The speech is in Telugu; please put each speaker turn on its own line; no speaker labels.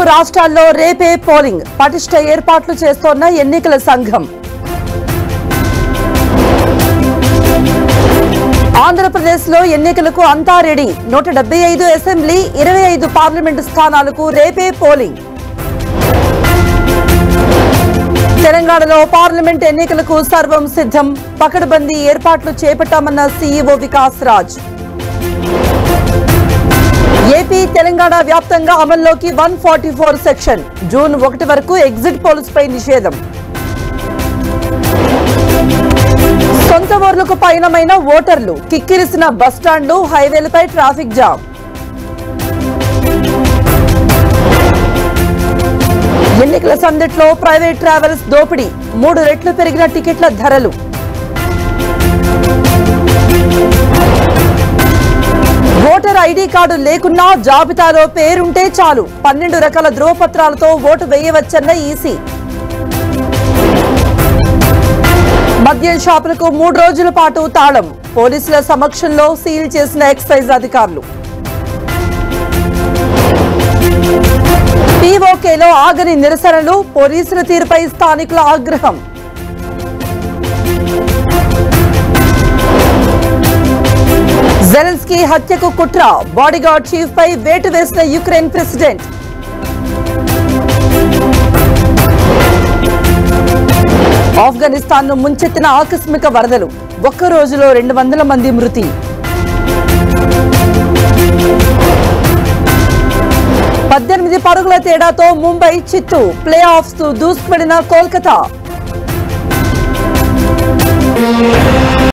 రాష్ట్రాల్లో రేపే పోలింగ్ పటిష్ట ఏర్పాట్లు చేస్తోన్న ఎన్నికల సంఘం ఆంధ్రప్రదేశ్ లో ఎన్నికలకు అంతా రెడీ నూట డెబ్బై ఐదు అసెంబ్లీ ఇరవై ఐదు పార్లమెంటు స్థానాలకు రేపే పోలింగ్ తెలంగాణలో పార్లమెంట్ ఎన్నికలకు సర్వం సిద్ధం పకడ్బందీ ఏర్పాట్లు చేపట్టామన్న సీఈఓ వికాస్ రాజ్ ఏపీ తెలంగాణ వ్యాప్తంగా అమల్లోకి one forty four section June ఒకటి వరకు ఎగ్జిట్ పోల్స్ పై నిషేధం సొంత ఊర్లకు పయనమైన ఓటర్లు కిక్కిరిసిన బస్టాండ్లు హైవేలపై ట్రాఫిక్ జామ్ ఎన్నికల సందట్లో ప్రైవేట్ ట్రావెల్స్ దోపిడీ మూడు రెట్లు పెరిగిన టికెట్ల ధరలు ఓటర్ ఐడి కార్డు లేకున్నా జాబితాలో పేరుంటే చాలు పన్నెండు రకాల ధ్రువపత్రాలతో ఓటు వేయవచ్చన్న ఈసీ మద్యం షాపులకు మూడు రోజుల పాటు తాళం పోలీసుల సమక్షంలో సీల్ చేసిన ఎక్సైజ్ అధికారులు పీఓకేలో ఆగని నిరసనలు పోలీసుల తీరుపై స్థానికుల ఆగ్రహం జెలెన్స్కీ హత్యకు కుట్ర బాడీగార్డ్ చీఫ్ పై వేటు వేసిన యుక్రెయిన్ ప్రెసిడెంట్ ఆఫ్ఘనిస్తాన్ ను ముంచెత్తిన ఆకస్మిక వరదలు ఒక్క రోజులో రెండు వందల మంది మృతి పద్దెనిమిది పరుగుల తేడాతో ముంబై చిత్తు ప్లే ఆఫ్స్ దూసుకువెళ్లిన కోల్కతా